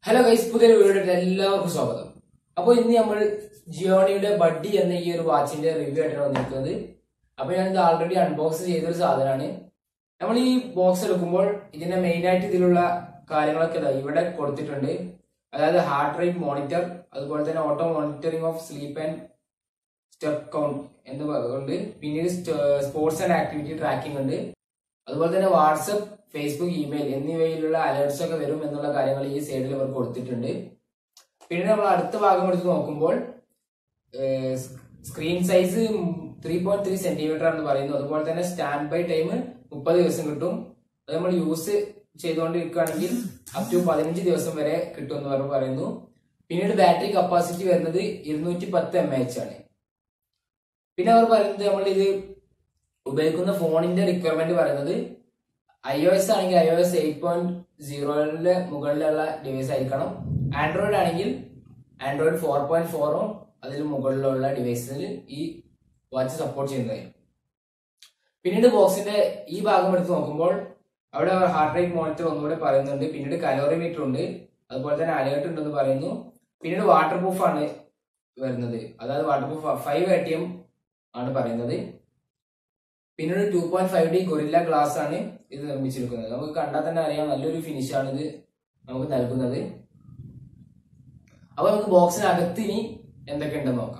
hello guys പുതിയൊരു വീഡിയോയുടെ എല്ലാവർക്കും സ്വാഗതം അപ്പോൾ ഇന്ന് നമ്മൾ ജിയോണിയുടെ ബഡ്ഡി എന്ന ഈ ഒരു വാച്ചിന്റെ റിവ്യൂ ആയിട്ടാണ് വന്നിരിക്കുന്നത് അപ്പോൾ ഞാനിത് ആൾറെഡി അൺബോക്സ് ചെയ്തൊരു സാധനമാണ് നമ്മൾ ഈ ബോക്സ് എടുക്കുമ്പോൾ ഇതിന്റെ മെയിൻ ആയിട്ട് ഇതിലുള്ള കാര്യങ്ങളൊക്കെ ദാ ഇവിടെ കൊടുത്തിട്ടുണ്ട് അതായത് ഹാർട്ട് റേറ്റ് മോണിറ്റർ അതുപോലെ തന്നെ auto monitoring of sleep and step count എന്ന് പറയുന്നുണ്ട് പിന്നീട് സ്പോർട്സ് ആൻഡ് ആക്ടിവിറ്റി ട്രാക്കിംഗ് ഉണ്ട് അതുപോലെ തന്നെ വാട്സപ്പ് ഫേസ്ബുക്ക് ഇമെയിൽ എന്നിവയിലുള്ള അലേർട്സ് ഒക്കെ വരും എന്നുള്ള കാര്യങ്ങൾ ഈ സൈഡിൽ അവർ കൊടുത്തിട്ടുണ്ട് പിന്നെ നമ്മൾ അടുത്ത ഭാഗം എടുത്ത് നോക്കുമ്പോൾ screen size three point three centimetre ആണെന്ന് പറയുന്നു അതുപോലെ തന്നെ സ്റ്റാൻഡ് ബൈ ടൈം മുപ്പത് ദിവസം കിട്ടും അത് നമ്മൾ യൂസ് ചെയ്തുകൊണ്ടിരിക്കുകയാണെങ്കിൽ അപ് ടു പതിനഞ്ച് ദിവസം വരെ കിട്ടും എന്ന് പറഞ്ഞ് പറയുന്നു പിന്നീട് ബാറ്ററി കപ്പാസിറ്റി വരുന്നത് ഇരുന്നൂറ്റി പത്ത് എം എച്ച് ആണ് പിന്നെ അവർ പറയുന്നത് നമ്മൾ ഇത് ഉപയോഗിക്കുന്ന ഫോണിന്റെ റിക്വയർമെന്റ് പറയുന്നത് ഐ ഒ എസ് ആണെങ്കിൽ I O S eight point സീറോയുടെ മുകളിലുള്ള ഡിവൈസ് ആയിരിക്കണം ആൻഡ്രോയിഡ് ആണെങ്കിൽ ആൻഡ്രോയിഡ് ഫോർ പോയിന്റ് ഫോറും അതിൽ മുകളിലുള്ള ഡിവൈസിൽ ഈ വാച്ച് സപ്പോർട്ട് ചെയ്യുന്നതായിരിക്കും പിന്നീട് ബോക്സിന്റെ ഈ ഭാഗം എടുത്ത് നോക്കുമ്പോൾ അവിടെ ഹാർട്ട് റേറ്റ് മോണിറ്റർ ഒന്നുകൂടെ പറയുന്നുണ്ട് പിന്നീട് കലോറിമീറ്റർ ഉണ്ട് അതുപോലെ തന്നെ അലേർട്ട് ഉണ്ടെന്ന് പറയുന്നു പിന്നീട് വാട്ടർ പ്രൂഫ് ആണ് വരുന്നത് അതായത് water proof five A T M ആണ് പറയുന്നത് പിന്നീട് two point five D Gorilla Glass ആണ് ഇത് നിർമ്മിച്ചിരിക്കുന്നത് നമുക്ക് കണ്ടാൽ തന്നെ അറിയാം നല്ലൊരു ഫിനിഷ് ആണ് ഇത് നമുക്ക് നൽകുന്നത് അപ്പൊ നമുക്ക് ബോക്സിനകത്ത് ഇനി എന്തൊക്കെ ഉണ്ടെന്ന് നോക്കാം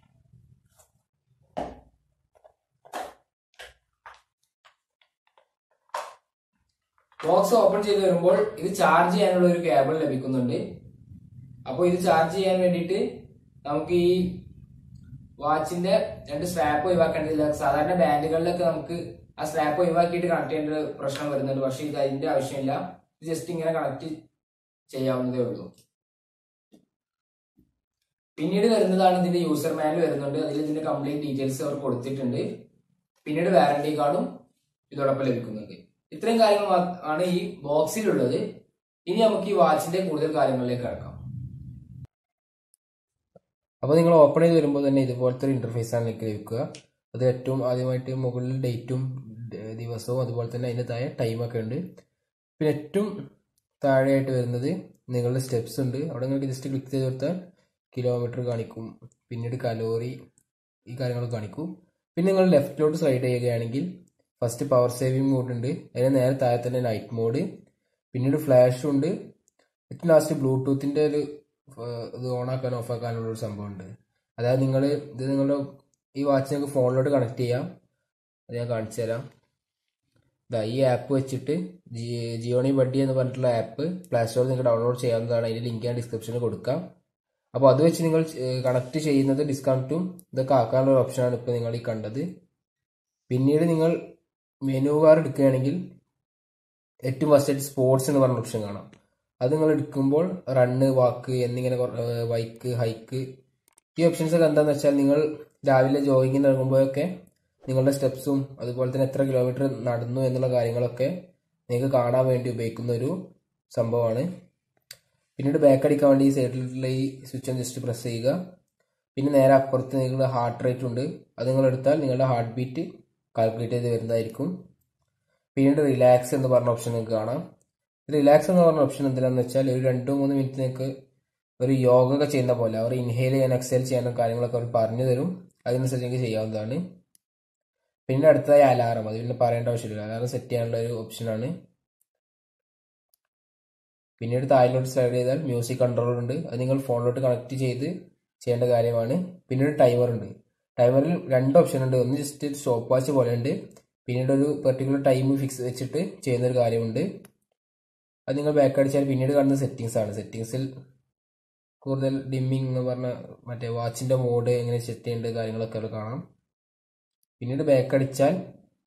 ബോക്സ് ഓപ്പൺ ചെയ്ത് വരുമ്പോൾ ഇത് ചാർജ് ചെയ്യാനുള്ള ഒരു കേബിൾ ലഭിക്കുന്നുണ്ട് അപ്പോൾ ഇത് ചാർജ് ചെയ്യാൻ വേണ്ടിയിട്ട് നമുക്ക് ഈ വാച്ചിന്റെ രണ്ട് സ്ട്രാപ്പ് ഒഴിവാക്കേണ്ടതില്ല സാധാരണ ബാൻഡുകളിലൊക്കെ നമുക്ക് ആ സ്ട്രാപ്പ് ഒഴിവാക്കിയിട്ട് കണക്ട് ചെയ്യേണ്ട ഒരു പ്രശ്നം വരുന്നുണ്ട് പക്ഷെ ഇത് അതിന്റെ ആവശ്യമില്ല ഇത് ജസ്റ്റ് ഇങ്ങനെ കണക്ട് ചെയ്യാവുന്നതേ ഉള്ളൂ പിന്നീട് വരുന്നതാണ് ഇതിന്റെ യൂസർ മാനുവൽ വരുന്നുണ്ട് അതിൽ ഇതിന്റെ കംപ്ലീറ്റ് ഡീറ്റെയിൽസ് അവർ കൊടുത്തിട്ടുണ്ട് പിന്നീട് വാറണ്ടി കാർഡും ഇതോടൊപ്പം ലഭിക്കുന്നുണ്ട് ഇത്രയും കാര്യങ്ങൾ മാ- ആണ് ഈ ബോക്സിലുള്ളത് ഇനി നമുക്ക് ഈ വാച്ചിന്റെ കൂടുതൽ കാര്യങ്ങളിലേക്ക് കിടക്കാം അപ്പോൾ നിങ്ങൾ ഓപ്പൺ ചെയ്ത് വരുമ്പോൾ തന്നെ ഇതുപോലത്തെ ഒരു ഇന്റർഫേസ് ആണ് നിങ്ങൾക്ക് ലഭിക്കുക അത് ഏറ്റവും ആദ്യമായിട്ട് മുകളിൽ ഡേറ്റും ദിവസവും അതുപോലെ തന്നെ അതിൻ്റെ താഴെ ടൈമൊക്കെ ഉണ്ട് പിന്നെ ഏറ്റവും താഴെയായിട്ട് വരുന്നത് നിങ്ങളുടെ സ്റ്റെപ്സ് ഉണ്ട് അവിടെ നിങ്ങൾക്ക് ജസ്റ്റ് ക്ലിക്ക് ചെയ്ത് കൊടുത്താൽ കിലോമീറ്റർ കാണിക്കും പിന്നീട് കലോറി ഈ കാര്യങ്ങൾ കാണിക്കും പിന്നെ നിങ്ങൾ ലെഫ്റ്റിലോട്ട് സ്ലൈഡ് ചെയ്യുകയാണെങ്കിൽ ഫസ്റ്റ് പവർ സേവിങ് മോഡ് ഉണ്ട് അതിന് നേരെ താഴെ തന്നെ നൈറ്റ് മോഡ് പിന്നീട് ഫ്ലാഷും ഉണ്ട് ഏറ്റവും ലാസ്റ്റ് ബ്ലൂടൂത്തിൻ്റെ ഒരു ഏഹ്, ഇത് ഓണാക്കാനും ഓഫാക്കാനുള്ള ഒരു സംഭവമുണ്ട് അതായത് നിങ്ങൾ ഇത് നിങ്ങളുടെ ഈ വാച്ച് നിങ്ങൾക്ക് ഫോണിലോട്ട് കണക്ട് ചെയ്യാം അത് ഞാൻ കാണിച്ചു തരാം ഇതാ ഈ ആപ്പ് വെച്ചിട്ട് ജി ജിയോണി ബഡ്ഡി എന്ന് പറഞ്ഞിട്ടുള്ള ആപ്പ് പ്ലേ സ്റ്റോറിൽ നിങ്ങൾക്ക് ഡൗൺലോഡ് ചെയ്യാവുന്നതാണ് അതിൻ്റെ ലിങ്ക് ഞാൻ ഡിസ്ക്രിപ്ഷനിൽ കൊടുക്കാം അപ്പോൾ അത് വെച്ച് നിങ്ങൾ കണക്ട് ചെയ്യുന്നത് ഡിസ്കൗണ്ടും ഇതൊക്കെ ആക്കാനുള്ള ഒരു ഓപ്ഷനാണ് ഇപ്പോൾ നിങ്ങൾ ഈ കണ്ടത് പിന്നീട് നിങ്ങൾ മെനു ബാർ എടുക്കുകയാണെങ്കിൽ ഏറ്റവും ഫസ്റ്റ് സ്പോർട്സ് എന്ന് പറഞ്ഞ ഓപ്ഷൻ കാണാം അത് നിങ്ങൾ എടുക്കുമ്പോൾ റണ്ണ് വാക്ക് എന്നിങ്ങനെ ബൈക്ക് ഹൈക്ക് ഈ ഓപ്ഷൻസ് ഒക്കെ എന്താണെന്ന് വെച്ചാൽ നിങ്ങൾ രാവിലെ ജോഗിങ്ങിന് ഇറങ്ങുമ്പോഴൊക്കെ നിങ്ങളുടെ സ്റ്റെപ്സും അതുപോലെ തന്നെ എത്ര കിലോമീറ്റർ നടന്നു എന്നുള്ള കാര്യങ്ങളൊക്കെ നിങ്ങൾക്ക് കാണാൻ വേണ്ടി ഉപയോഗിക്കുന്ന ഒരു സംഭവമാണ് പിന്നീട് ബാക്ക് അടിക്കാൻ വേണ്ടി ഈ സൈഡിലുള്ള ഈ സ്വിച്ച് ഒന്ന് ജസ്റ്റ് പ്രസ് ചെയ്യുക പിന്നെ നേരെ അപ്പുറത്ത് നിങ്ങളുടെ ഹാർട്ട് റേറ്റ് ഉണ്ട് അത് നിങ്ങൾ എടുത്താൽ നിങ്ങളുടെ ഹാർട്ട് ബീറ്റ് കാൽക്കുലേറ്റ് ചെയ്ത് വരുന്നതായിരിക്കും പിന്നീട് റിലാക്സ് എന്ന് പറഞ്ഞ ഓപ്ഷൻ നിങ്ങൾക്ക് കാണാം റിലാക്സ് എന്ന് പറഞ്ഞ ഓപ്ഷൻ എന്തിനാന്ന് വെച്ചാൽ ഒരു രണ്ടോ മൂന്ന് മിനിറ്റ് നിങ്ങൾക്ക് ഒരു യോഗ ഒക്കെ ചെയ്യുന്ന പോലെ അവർ ഇൻഹേൽ ചെയ്യാൻ എക്സൈൽ ചെയ്യാനും കാര്യങ്ങളൊക്കെ അവർ പറഞ്ഞു തരും അതിനനുസരിച്ച് നിങ്ങൾക്ക് ചെയ്യാവുന്നതാണ് പിന്നെ അടുത്തതായി അലാറം അത് പിന്നെ പറയേണ്ട ആവശ്യമില്ല അലാറം സെറ്റ് ചെയ്യാനുള്ള ഒരു ഓപ്ഷനാണ് പിന്നീട് താഴിലോട്ട് സ്ലൈഡ് ചെയ്താൽ മ്യൂസിക് കൺട്രോളർ ഉണ്ട് അത് നിങ്ങൾ ഫോണിലോട്ട് കണക്ട് ചെയ്ത് ചെയ്യേണ്ട കാര്യമാണ് പിന്നീട് ടൈമർ ഉണ്ട് ടൈമറിൽ രണ്ട് ഓപ്ഷൻ ഉണ്ട് ഒന്ന് ജസ്റ്റ് സ്റ്റോപ്പ് വാച്ച് പോലെ ഉണ്ട് പിന്നീട് ഒരു പെർട്ടിക്കുലർ ടൈം ഫിക്സ് വെച്ചിട്ട് ചെയ്യുന്ന ഒരു കാര്യമുണ്ട് അത് നിങ്ങൾ ബാക്ക് അടിച്ചാൽ പിന്നീട് കാണുന്ന സെറ്റിങ്സ് ആണ് സെറ്റിങ്സിൽ കൂടുതൽ ഡിമ്മിങ് എന്ന് പറഞ്ഞ മറ്റേ വാച്ചിന്റെ മോഡ് എങ്ങനെ സെറ്റ് ചെയ്യേണ്ട കാര്യങ്ങളൊക്കെ അവിടെ കാണാം പിന്നീട് ബാക്ക് അടിച്ചാൽ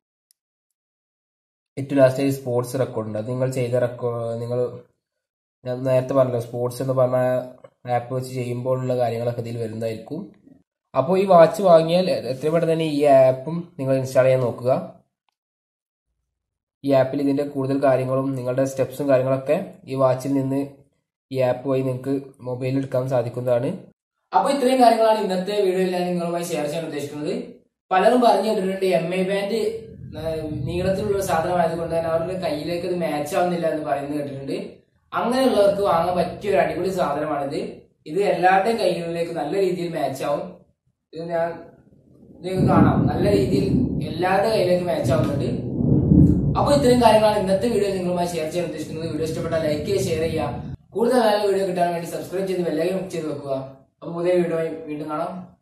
ഏറ്റവും ലാസ്റ്റ് സ്പോർട്സ് റെക്കോർഡ് ഉണ്ട് അത് നിങ്ങൾ ചെയ്ത റെക്കോർഡ് നിങ്ങൾ ഞാൻ നേരത്തെ പറഞ്ഞല്ലോ സ്പോർട്സ് എന്ന് പറഞ്ഞ ആപ്പ് വെച്ച് ചെയ്യുമ്പോഴുള്ള കാര്യങ്ങളൊക്കെ ഇതിൽ വരുന്നതായിരിക്കും അപ്പോൾ ഈ വാച്ച് വാങ്ങിയാൽ എത്രയും പെട്ടെന്ന് തന്നെ ഈ ആപ്പും നിങ്ങൾ ഇൻസ്റ്റാൾ ചെയ്യാൻ നോക്കുക ഈ ആപ്പിൽ ഇതിന്റെ കൂടുതൽ കാര്യങ്ങളും നിങ്ങളുടെ സ്റ്റെപ്സും കാര്യങ്ങളൊക്കെ ഈ വാച്ചിൽ നിന്ന് ഈ ആപ്പ് വഴി നിങ്ങൾക്ക് മൊബൈലിൽ എടുക്കാൻ സാധിക്കുന്നതാണ് അപ്പോൾ ഇത്രയും കാര്യങ്ങളാണ് ഇന്നത്തെ വീഡിയോയിൽ ഞാൻ നിങ്ങളുമായി ഷെയർ ചെയ്യാൻ ഉദ്ദേശിക്കുന്നത് പലരും പറഞ്ഞു കേട്ടിട്ടുണ്ട് എം ഐ ബാൻഡ് നീളത്തിലുള്ള സാധനമായതുകൊണ്ട് തന്നെ അവരുടെ കയ്യിലേക്ക് ഇത് മാച്ച് ആവുന്നില്ല എന്ന് പറയുന്നത് കേട്ടിട്ടുണ്ട് അങ്ങനെയുള്ളവർക്ക് വാങ്ങാൻ പറ്റിയ ഒരു അടിപൊളി സാധനമാണിത് ഇത് എല്ലാവരുടെയും കൈകളിലേക്ക് നല്ല രീതിയിൽ മാച്ച് ആവും ഇത് ഞാൻ നിങ്ങൾക്ക് കാണാം നല്ല രീതിയിൽ എല്ലാവരുടെ കയ്യിലേക്ക് മാച്ച് ആവുന്നുണ്ട് അപ്പോൾ ഇത്രയും കാര്യങ്ങളാണ് ഇന്നത്തെ വീഡിയോ നിങ്ങളുമായി ഷെയർ ചെയ്യാൻ ഉദ്ദേശിക്കുന്നത് വീഡിയോ ഇഷ്ടപ്പെട്ടാൽ ലൈക്ക് ചെയ്യുക ഷെയർ ചെയ്യുക കൂടുതൽ നല്ല വീഡിയോ കിട്ടാൻ വേണ്ടി സബ്സ്ക്രൈബ് ചെയ്ത് ബെല്ലൈക്കൻ ചെയ്ത് വെക്കുക അപ്പോൾ പുതിയ വീഡിയോ വീണ്ടും കാണാം